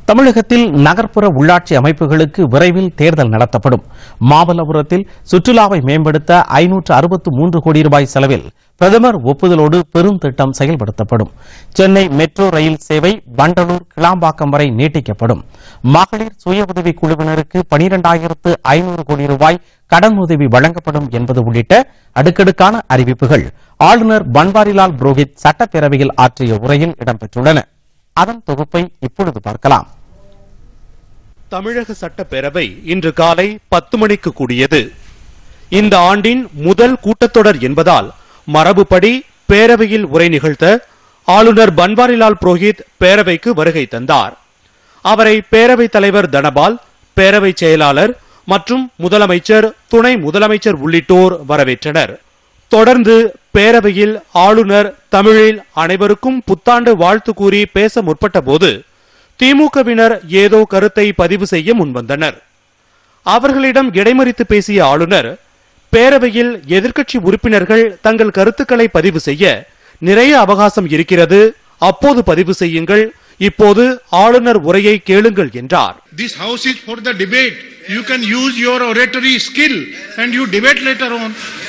தமிழகத்தில் நகர்ப்புற உள்ளாட்சி அமைப்புகளுக்கு விரைவில் தேர்தல் நடத்தப்படும் மாமல்லபுரத்தில் சுற்றுலாவை மேம்படுத்த ஐநூற்று அறுபத்து மூன்று கோடி ரூபாய் செலவில் பிரதமர் ஒப்புதலோடு பெரும் திட்டம் செயல்படுத்தப்படும் சென்னை மெட்ரோ ரயில் சேவை வண்டலூர் கிளாம்பாக்கம் வரை நீட்டிக்கப்படும் மகளிர் சுய உதவிக் குழுவினருக்கு பனிரெண்டாயிரத்து ஐநூறு கோடி ரூபாய் கடன் உதவி வழங்கப்படும் என்பது உள்ளிட்ட அடுக்கடுக்கான அறிவிப்புகள் ஆளுநர் பன்வாரிலால் புரோஹித் சட்டப்பேரவையில் ஆற்றிய உரையில் இடம்பெற்றுள்ளன அதன் தொகுப்பை இப்பொழுது பார்க்கலாம் தமிழக சட்டப்பேரவை இன்று காலை பத்து மணிக்கு கூடியது இந்த ஆண்டின் முதல் கூட்டத்தொடர் என்பதால் மரபுப்படி பேரவையில் உரை நிகழ்த்த ஆளுநர் பன்வாரிலால் புரோஹித் பேரவைக்கு வருகை தந்தார் அவரை பேரவைத் தலைவர் தனபால் பேரவை செயலாளர் மற்றும் முதலமைச்சர் துணை முதலமைச்சர் உள்ளிட்டோர் வரவேற்றனர் தொடர்ந்து பேரவையில் ஆளுநர் தமிழில் அனைவருக்கும் புத்தாண்டு வாழ்த்து கூறி பேச முற்பட்ட போது திமுகவினர் ஏதோ கருத்தை பதிவு செய்ய முன்வந்தனர் அவர்களிடம் இடைமறித்து பேசிய ஆளுநர் பேரவையில் எதிர்க்கட்சி உறுப்பினர்கள் தங்கள் கருத்துக்களை பதிவு செய்ய நிறைய அவகாசம் இருக்கிறது அப்போது பதிவு செய்யுங்கள் இப்போது ஆளுநர் உரையை கேளுங்கள் என்றார் This house is for the debate. You can use your oratory skill and you debate later on.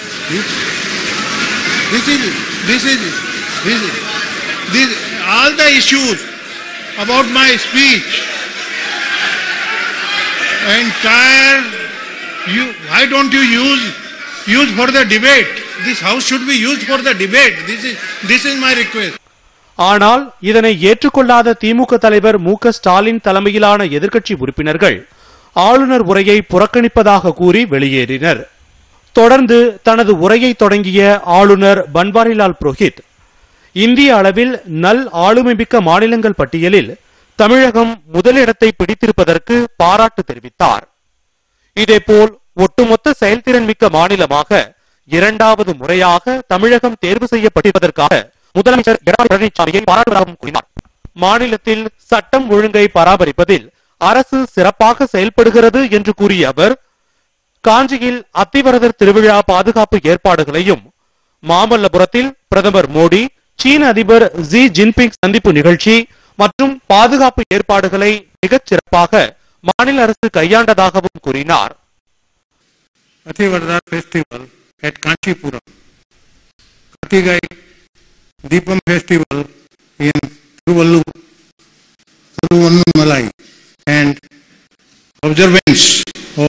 This is, this is, this is, this, all the issues about my speech, entire, you, why don't you use, use for the debate? This house should be used for the debate. This is, this is my request. ஆனால் இதனை ஏற்றுக்கொள்ளாத திமுக தலைவர் மு க ஸ்டாலின் தலைமையிலான எதிர்க்கட்சி உறுப்பினர்கள் ஆளுநர் உரையை புறக்கணிப்பதாக கூறி வெளியேறினர் தொடர்ந்து தனது உரையை தொடங்கிய ஆளுநர் பன்வாரிலால் புரோஹித் இந்திய அளவில் நல் ஆளுமைமிக்க மாநிலங்கள் பட்டியலில் தமிழகம் முதலிடத்தை பிடித்திருப்பதற்கு பாராட்டு தெரிவித்தார் இதேபோல் ஒட்டுமொத்த செயல்திறன் மிக்க மாநிலமாக இரண்டாவது முறையாக தமிழகம் தேர்வு செய்யப்பட்டிருப்பதற்காக முதலமைச்சர் எடப்பாடி பழனிசாமியை பாராட்டுவதாகவும் கூறினார் மாநிலத்தில் சட்டம் ஒழுங்கை பராமரிப்பதில் அரசு சிறப்பாக செயல்படுகிறது என்று கூறிய அவர் காஞ்சியில் அத்திவரதர் திருவிழா பாதுகாப்பு ஏற்பாடுகளையும் மாமல்லபுரத்தில் பிரதமர் மோடி சீன அதிபர் ஜி ஜின்பிங் சந்திப்பு நிகழ்ச்சி மற்றும் பாதுகாப்பு ஏற்பாடுகளை மிகச் சிறப்பாக மாநில அரசு கையாண்டதாகவும் கூறினார் Athivardha festival at Kanchipuram. Katigai Deepam festival in Thiruvallu, Thiruvannamalai and observance of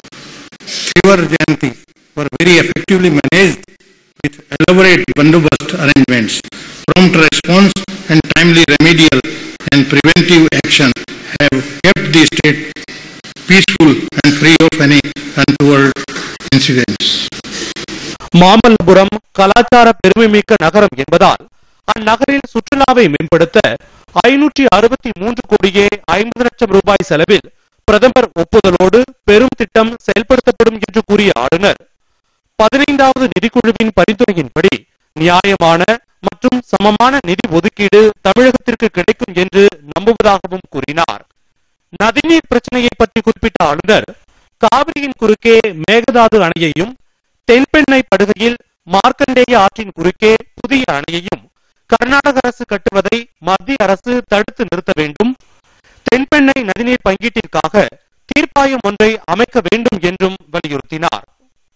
Shivar Jayanti were very effectively managed with elaborate bandobast arrangements. Prompt response and timely remedial and preventive action have kept the state peaceful and free of any untoward incidents. Mamallapuram கலாச்சார பெருமைமிக்க நகரம் என்பதால் அந்நகரில் சுற்றுலாவை மேம்படுத்த ஐநூற்றி அறுபத்தி மூன்று கோடியே ஐம்பது லட்சம் ரூபாய் செலவில் பிரதமர் ஒப்புதலோடு பெரும் திட்டம் செயல்படுத்தப்படும் என்று கூறிய ஆளுநர் பதினைந்தாவது நிதிக்குழுவின் பரிந்துரையின்படி நியாயமான மற்றும் சமமான நிதி ஒதுக்கீடு தமிழகத்திற்கு கிடைக்கும் என்று நம்புவதாகவும் கூறினார் நதிநீர் பிரச்சனையை பற்றி குறிப்பிட்ட ஆளுநர் காவிரியின் குறுக்கே மேகதாது அணையையும் தென்பெண்ணை படுகையில் மார்க்கண்டேய ஆற்றின் குறுக்கே புதிய அணையையும் கர்நாடக அரசு கட்டுவதை மத்திய அரசு தடுத்து நிறுத்த வேண்டும் தென்பெண்ணை நதிநீர் பங்கீட்டிற்காக தீர்ப்பாயம் ஒன்றை அமைக்க வேண்டும் என்றும் வலியுறுத்தினார்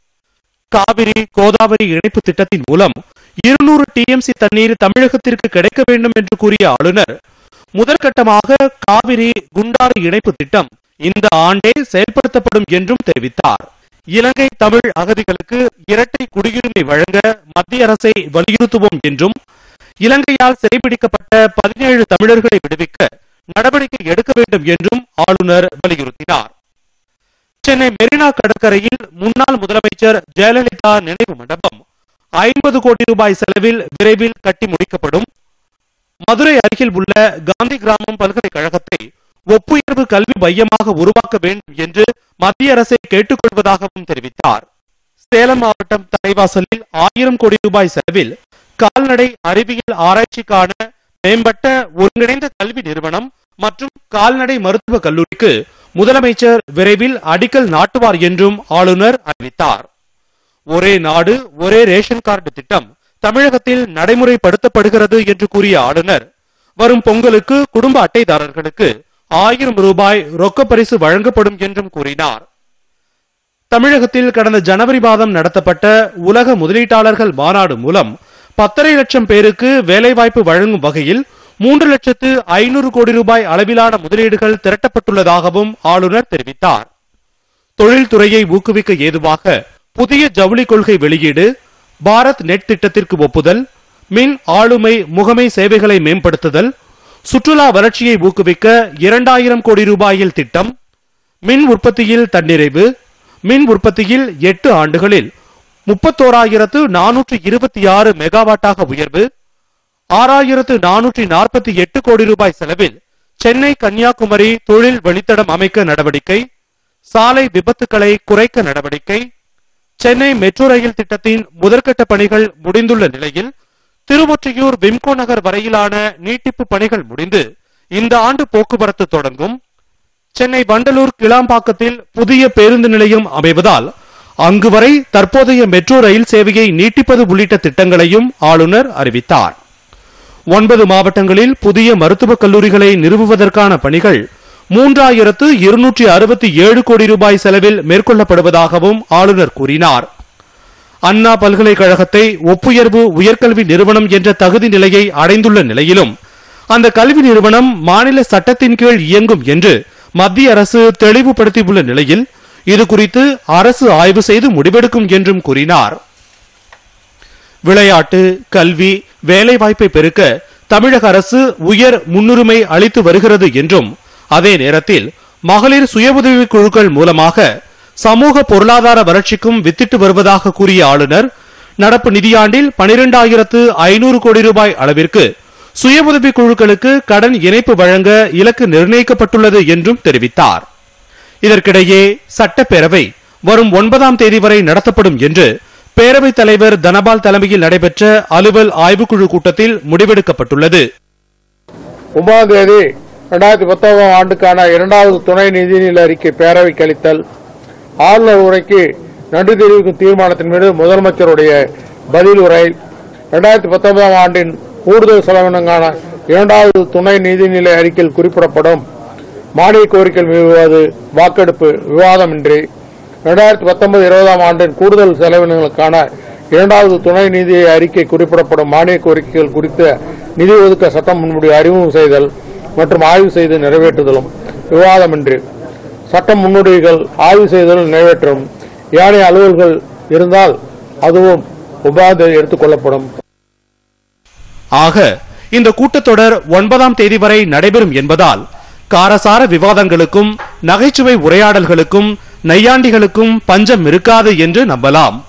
காவிரி கோதாவரி இணைப்பு திட்டத்தின் மூலம் இருநூறு டிஎம்சி தண்ணீர் தமிழகத்திற்கு கிடைக்க வேண்டும் என்று கூறிய ஆளுநர் முதற்கட்டமாக காவிரி குண்டாறு இணைப்பு திட்டம் இந்த ஆண்டே செயல்படுத்தப்படும் என்றும் தெரிவித்தார் இலங்கை தமிழ் அகதிகளுக்கு இரட்டை குடியுரிமை வழங்க மத்திய அரசை வலியுறுத்துவோம் என்றும் இலங்கையால் சிறைபிடிக்கப்பட்ட பதினேழு தமிழர்களை விடுவிக்க நடவடிக்கை எடுக்க வேண்டும் என்றும் ஆளுநர் வலியுறுத்தினார் சென்னை மெரினா கடற்கரையில் முன்னாள் முதலமைச்சர் ஜெயலலிதா நினைவு மண்டபம் ஐம்பது கோடி ரூபாய் செலவில் விரைவில் கட்டி முடிக்கப்படும் மதுரை அருகில் உள்ள காந்தி கிராமம் பல்கலைக்கழகத்தை ஒப்புயர்வு கல்வி மையமாக உருவாக்க வேண்டும் என்று மத்திய அரசை கேட்டுக்கொள்வதாகவும் தெரிவித்தார் சேலம் மாவட்டம் தலைவாசலில் ஆயிரம் கோடி ரூபாய் செலவில் கால்நடை அறிவியல் ஆராய்ச்சிக்கான மேம்பட்ட ஒருங்கிணைந்த கல்வி நிறுவனம் மற்றும் கால்நடை மருத்துவக் கல்லூரிக்கு முதலமைச்சர் விரைவில் அடிக்கல் நாட்டுவார் என்றும் ஆளுநர் அறிவித்தார் ஒரே நாடு ஒரே ரேஷன் கார்டு திட்டம் தமிழகத்தில் நடைமுறைப்படுத்தப்படுகிறது என்று கூறிய ஆளுநர் வரும் பொங்கலுக்கு குடும்ப அட்டைதாரர்களுக்கு ஆயிரம் ரூபாய் ரொக்க பரிசு வழங்கப்படும் என்றும் கூறினார் தமிழகத்தில் கடந்த ஜனவரி மாதம் நடத்தப்பட்ட உலக முதலீட்டாளர்கள் மாநாடு மூலம் பத்தரை லட்சம் பேருக்கு வேலைவாய்ப்பு வழங்கும் வகையில் மூன்று லட்சத்து ஐநூறு கோடி ரூபாய் அளவிலான முதலீடுகள் திரட்டப்பட்டுள்ளதாகவும் ஆளுநர் தெரிவித்தார் தொழில்துறையை ஊக்குவிக்க ஏதுவாக புதிய ஜவுளி கொள்கை வெளியீடு பாரத் நெட் திட்டத்திற்கு ஒப்புதல் மின் ஆளுமை முகமை சேவைகளை மேம்படுத்துதல் சுற்றுலா வளர்ச்சியை ஊக்குவிக்க இரண்டாயிரம் கோடி ரூபாயில் திட்டம் மின் உற்பத்தியில் தன்னிறைவு மின் உற்பத்தியில் எட்டு ஆண்டுகளில் முப்பத்தோராயிரத்து நானூற்று இருபத்தி ஆறு மெகாவாட்டாக உயர்வு ஆறாயிரத்து நானூற்றி நாற்பத்தி எட்டு கோடி ரூபாய் செலவில் சென்னை கன்னியாகுமரி தொழில் வழித்தடம் அமைக்க நடவடிக்கை சாலை விபத்துக்களை குறைக்க நடவடிக்கை சென்னை மெட்ரோ ரயில் திட்டத்தின் முதற்கட்ட பணிகள் முடிந்துள்ள நிலையில் திருவொற்றியூர் விம்கோ நகர் வரையிலான நீட்டிப்பு பணிகள் முடிந்து இந்த ஆண்டு போக்குவரத்து தொடங்கும் சென்னை வண்டலூர் கிளாம்பாக்கத்தில் புதிய பேருந்து நிலையம் அமைவதால் அங்கு வரை தற்போதைய மெட்ரோ ரயில் சேவையை நீட்டிப்பது உள்ளிட்ட திட்டங்களையும் ஆளுநர் அறிவித்தார் ஒன்பது மாவட்டங்களில் புதிய மருத்துவக் கல்லூரிகளை நிறுவுவதற்கான பணிகள் மூன்றாயிரத்து இருநூற்றி அறுபத்தி ஏழு கோடி ரூபாய் செலவில் மேற்கொள்ளப்படுவதாகவும் ஆளுநர் கூறினார் அண்ணா பல்கலைக்கழகத்தை ஒப்புயர்வு உயர்கல்வி நிறுவனம் என்ற தகுதி நிலையை அடைந்துள்ள நிலையிலும் அந்த கல்வி நிறுவனம் மாநில சட்டத்தின் கீழ் இயங்கும் என்று மத்திய அரசு தெளிவுபடுத்தியுள்ள நிலையில் இது குறித்து அரசு ஆய்வு செய்து முடிவெடுக்கும் என்றும் கூறினார் விளையாட்டு கல்வி வேலைவாய்ப்பை பெருக்க தமிழக அரசு உயர் முன்னுரிமை அளித்து வருகிறது என்றும் அதே நேரத்தில் மகளிர் சுய உதவிக் குழுக்கள் மூலமாக சமூக பொருளாதார வளர்ச்சிக்கும் வித்திட்டு வருவதாக கூறிய ஆளுநர் நடப்பு நிதியாண்டில் பனிரெண்டாயிரத்து ஐநூறு கோடி ரூபாய் அளவிற்கு சுய உதவிக் குழுக்களுக்கு கடன் இணைப்பு வழங்க இலக்கு நிர்ணயிக்கப்பட்டுள்ளது என்றும் தெரிவித்தார் இதற்கிடையே சட்டப்பேரவை வரும் ஒன்பதாம் தேதி வரை நடத்தப்படும் என்று பேரவைத் தலைவர் தனபால் தலைமையில் நடைபெற்ற அலுவல் ஆய்வுக்குழு கூட்டத்தில் முடிவெடுக்கப்பட்டுள்ளது ஒன்பதாம் தேதி இரண்டாயிரத்தி பத்தொன்பதாம் ஆண்டுக்கான இரண்டாவது துணை நிதிநிலை அறிக்கை பேரவைக்கு அளித்தல் ஆளுநர் உரைக்கு நன்றி தெரிவிக்கும் தீர்மானத்தின் மீது முதலமைச்சருடைய பதில் உரை இரண்டாயிரத்தி பத்தொன்பதாம் ஆண்டின் கூடுதல் செலவினங்கான இரண்டாவது துணை நிதிநிலை அறிக்கையில் குறிப்பிடப்படும் மானிய கோரிக்கைகள் மீது வாக்கெடுப்பு விவாதமின்றி இரண்டாயிரத்தி பத்தொன்பது இருபதாம் ஆண்டின் கூடுதல் செலவினங்களுக்கான இரண்டாவது துணை நிதி அறிக்கை குறிப்பிடப்படும் மானிய கோரிக்கைகள் குறித்த நிதி ஒதுக்க சட்டம் முன்முடிவு அறிமுகம் செய்தல் மற்றும் ஆய்வு செய்து நிறைவேற்றுதலும் விவாதமின்றி சட்ட முன்னுரிமைகள் ஆய்வு செய்தலும் நிறைவேற்றும் ஏனைய அலுவல்கள் இருந்தால் அதுவும் உபாதை எடுத்துக் கொள்ளப்படும் ஆக இந்த கூட்டத்தொடர் ஒன்பதாம் தேதி வரை நடைபெறும் என்பதால் காரசார விவாதங்களுக்கும் நகைச்சுவை உரையாடல்களுக்கும் நையாண்டிகளுக்கும் பஞ்சம் இருக்காது என்று நம்பலாம்